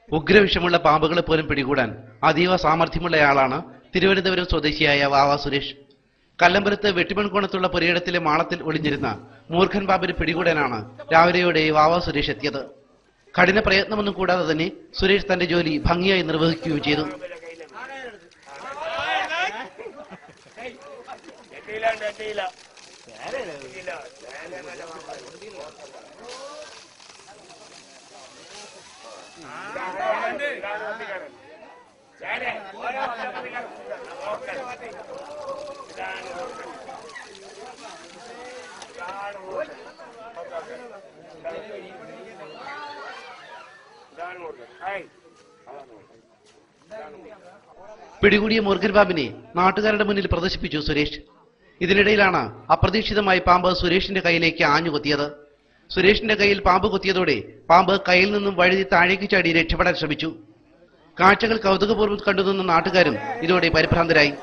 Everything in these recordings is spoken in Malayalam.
ഉഗ്രവിഷമുള്ള പാമ്പുകളെ പോലും പിടികൂടാൻ അതീവ സാമർഥ്യമുള്ളയാളാണ് തിരുവനന്തപുരം സ്വദേശിയായ വാവ സുരേഷ് കല്ലമ്പലത്ത് വെട്ടിമൺകോണത്തുള്ള പുരയിടത്തിലെ മാളത്തിൽ ഒളിഞ്ഞിരുന്ന മൂർഖൻ പാമ്പിനെ പിടികൂടാനാണ് രാവിലെയോടെ വാവ സുരേഷ് എത്തിയത് കഠിന പ്രയത്നമൊന്നും കൂടാതെ തന്നെ സുരേഷ് തന്റെ ജോലി ഭംഗിയായി നിർവഹിക്കുകയും ചെയ്തു എത്തിയില്ല എത്തിയില്ല എത്തിയില്ല പിടികൂടിയ മൂർഖൻ പാമ്പിനെ നാട്ടുകാരുടെ മുന്നിൽ പ്രദർശിപ്പിച്ചു സുരേഷ് ഇതിനിടയിലാണ് അപ്രതീക്ഷിതമായി പാമ്പ് സുരേഷിന്റെ കയ്യിലേക്ക് ആഞ്ഞുകൊത്തിയത് സുരേഷിന്റെ കയ്യിൽ പാമ്പ് കൊത്തിയതോടെ പാമ്പ് കയ്യിൽ നിന്നും വഴുതി താഴേക്ക് ചാടി രക്ഷപ്പെടാൻ ശ്രമിച്ചു കാഴ്ചകൾ കൗതുകപൂർവ്വം കണ്ടുനിന്ന നാട്ടുകാരും ഇതോടെ പരിഭ്രാന്തരായി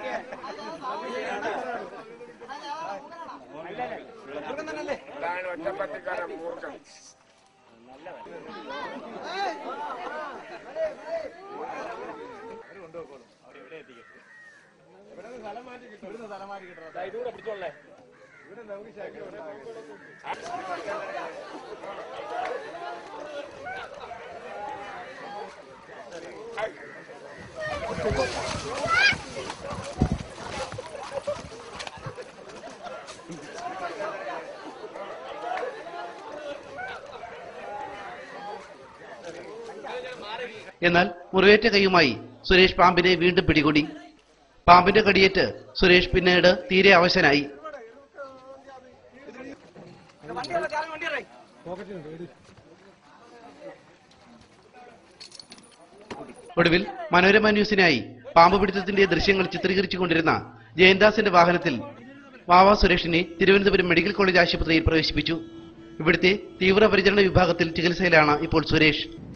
അതാണ് ഒറ്റപ്പത്തിക്കാരൻ മൂർഖൻ എന്നാൽ മുറിവേറ്റ കൈയുമായി സുരേഷ് പാമ്പിനെ വീണ്ടും പിടികൂടി പാമ്പിന്റെ കടിയേറ്റ് സുരേഷ് പിന്നീട് തീരെ അവശനായി ഒടുവിൽ മനോരമ ന്യൂസിനായി പാമ്പ് പിടുത്തത്തിന്റെ ദൃശ്യങ്ങൾ ചിത്രീകരിച്ചുകൊണ്ടിരുന്ന ജയന്താസിന്റെ വാഹനത്തിൽ വാവ സുരേഷിനെ തിരുവനന്തപുരം മെഡിക്കൽ കോളേജ് ആശുപത്രിയിൽ പ്രവേശിപ്പിച്ചു ഇവിടുത്തെ തീവ്രപരിചരണ വിഭാഗത്തിൽ ചികിത്സയിലാണ് ഇപ്പോൾ സുരേഷ്